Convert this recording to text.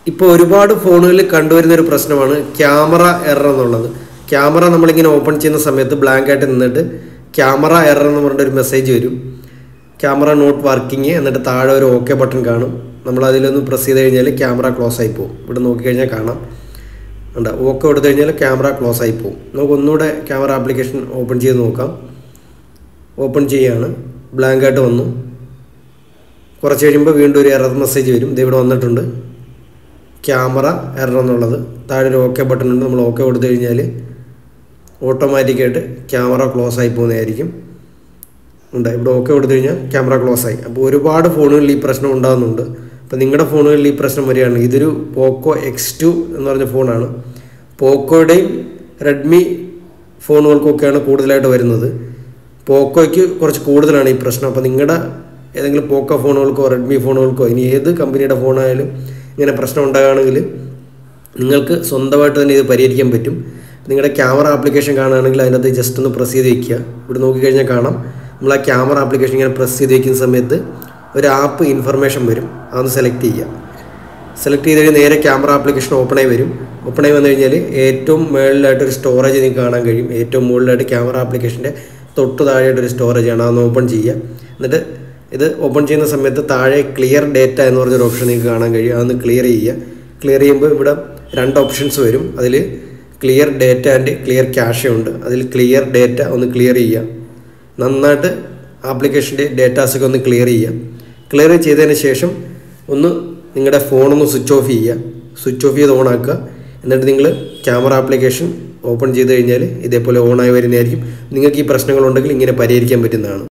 ഇപ്പോൾ ഒരുപാട് ഫോണുകളിൽ കണ്ടുവരുന്ന ഒരു പ്രശ്നമാണ് ക്യാമറ എറർ എന്നുള്ളത് ക്യാമറ നമ്മളിങ്ങനെ ഓപ്പൺ ചെയ്യുന്ന സമയത്ത് ബ്ലാങ്ക് ആയിട്ട് നിന്നിട്ട് ക്യാമറ എറർ എന്ന് പറഞ്ഞിട്ട് ഒരു മെസ്സേജ് വരും ക്യാമറ നോട്ട് വർക്കിംഗ് എന്നിട്ട് താഴെ ഒരു ഓക്കെ ബട്ടൺ കാണും നമ്മൾ അതിലൊന്ന് പ്രസ് ചെയ്ത് കഴിഞ്ഞാൽ ക്യാമറ ക്ലോസ് ആയി പോകും ഇവിടെ നോക്കിക്കഴിഞ്ഞാൽ കാണാം ഉണ്ട് ഓക്കെ കൊടുത്തു കഴിഞ്ഞാൽ ക്യാമറ ക്ലോസ് ആയി പോകും നമുക്ക് ഒന്നുകൂടെ ക്യാമറ ആപ്ലിക്കേഷൻ ഓപ്പൺ ചെയ്ത് നോക്കാം ഓപ്പൺ ചെയ്യാണ് ബ്ലാങ്ക് ആയിട്ട് വന്നു കുറച്ച് കഴിയുമ്പോൾ വീണ്ടും ഒരു എറർ മെസ്സേജ് വരും ഇത് ഇവിടെ വന്നിട്ടുണ്ട് ക്യാമറ എറർ എന്നുള്ളത് താഴെ ഒരു ഓക്കെ ബട്ടൺ ഉണ്ട് നമ്മൾ ഓക്കെ കൊടുത്തു കഴിഞ്ഞാൽ ഓട്ടോമാറ്റിക്കായിട്ട് ക്യാമറ ക്ലോസ് ആയി പോകുന്നതായിരിക്കും ഉണ്ട് ഇവിടെ ഓക്കെ കൊടുത്തു കഴിഞ്ഞാൽ ക്യാമറ ക്ലോസ് ആയി അപ്പോൾ ഒരുപാട് ഫോണുകളിൽ ഈ പ്രശ്നം ഉണ്ടാകുന്നുണ്ട് അപ്പോൾ നിങ്ങളുടെ ഫോണുകളിൽ ഈ പ്രശ്നം വരികയാണ് ഇതൊരു പോക്കോ എക്സ് ടു എന്ന് പറഞ്ഞ ഫോണാണ് പോക്കോയുടെയും റെഡ്മി ഫോണുകൾക്കൊക്കെയാണ് കൂടുതലായിട്ട് വരുന്നത് പോക്കോയ്ക്ക് കുറച്ച് കൂടുതലാണ് ഈ പ്രശ്നം അപ്പോൾ നിങ്ങളുടെ ഏതെങ്കിലും പോക്കോ ഫോണുകൾക്കോ റെഡ്മി ഫോണുകൾക്കോ ഇനി ഏത് കമ്പനിയുടെ ഫോണായാലും ഇങ്ങനെ പ്രശ്നം ഉണ്ടാകുകയാണെങ്കിൽ നിങ്ങൾക്ക് സ്വന്തമായിട്ട് തന്നെ ഇത് പരിഹരിക്കാൻ പറ്റും നിങ്ങളുടെ ക്യാമറ ആപ്ലിക്കേഷൻ കാണുകയാണെങ്കിൽ അതിനകത്ത് ജസ്റ്റ് ഒന്ന് പ്രസ് ചെയ്ത് വെക്കുക ഇവിടെ നോക്കിക്കഴിഞ്ഞാൽ കാണാം നമ്മൾ ആ ക്യാമറ ആപ്ലിക്കേഷൻ ഇങ്ങനെ പ്രസ് ചെയ്ത് വെക്കുന്ന സമയത്ത് ഒരു ആപ്പ് ഇൻഫർമേഷൻ വരും അതൊന്ന് സെലക്ട് ചെയ്യുക സെലക്ട് ചെയ്ത് കഴിഞ്ഞാൽ നേരെ ക്യാമറ ആപ്ലിക്കേഷൻ ഓപ്പൺ ആയി വരും ഓപ്പൺ ആയി വന്നു കഴിഞ്ഞാൽ ഏറ്റവും മുകളിലായിട്ട് ഒരു സ്റ്റോറേജ് നിങ്ങൾക്ക് കാണാൻ കഴിയും ഏറ്റവും മുകളിലായിട്ട് ക്യാമറ ആപ്ലിക്കേഷൻ്റെ തൊട്ട് താഴെയായിട്ട് ഒരു സ്റ്റോറേജ് ആണ് അതൊന്ന് ഓപ്പൺ ചെയ്യുക എന്നിട്ട് ഇത് ഓപ്പൺ ചെയ്യുന്ന സമയത്ത് താഴെ ക്ലിയർ ഡേറ്റ എന്ന് പറഞ്ഞൊരു ഓപ്ഷൻ നിങ്ങൾക്ക് കാണാൻ കഴിയും അതൊന്ന് ക്ലിയർ ചെയ്യുക ക്ലിയർ ചെയ്യുമ്പോൾ ഇവിടെ രണ്ട് ഓപ്ഷൻസ് വരും അതിൽ clear data and clear cache ഉണ്ട് അതിൽ ക്ലിയർ ഡേറ്റ ഒന്ന് ക്ലിയർ ചെയ്യുക നന്നായിട്ട് ആപ്ലിക്കേഷൻ്റെ ഡേറ്റാസൊക്കെ ഒന്ന് ക്ലിയർ ചെയ്യുക ക്ലിയർ ചെയ്തതിന് ശേഷം ഒന്ന് നിങ്ങളുടെ ഫോണൊന്ന് സ്വിച്ച് ഓഫ് ചെയ്യുക സ്വിച്ച് ഓഫ് ചെയ്ത് ഓൺ ആക്കുക എന്നിട്ട് നിങ്ങൾ ക്യാമറ ആപ്ലിക്കേഷൻ ഓപ്പൺ ചെയ്ത് കഴിഞ്ഞാൽ ഇതേപോലെ ഓണായി വരുന്നതായിരിക്കും നിങ്ങൾക്ക് ഈ പ്രശ്നങ്ങളുണ്ടെങ്കിൽ ഇങ്ങനെ പരിഹരിക്കാൻ പറ്റുന്നതാണ്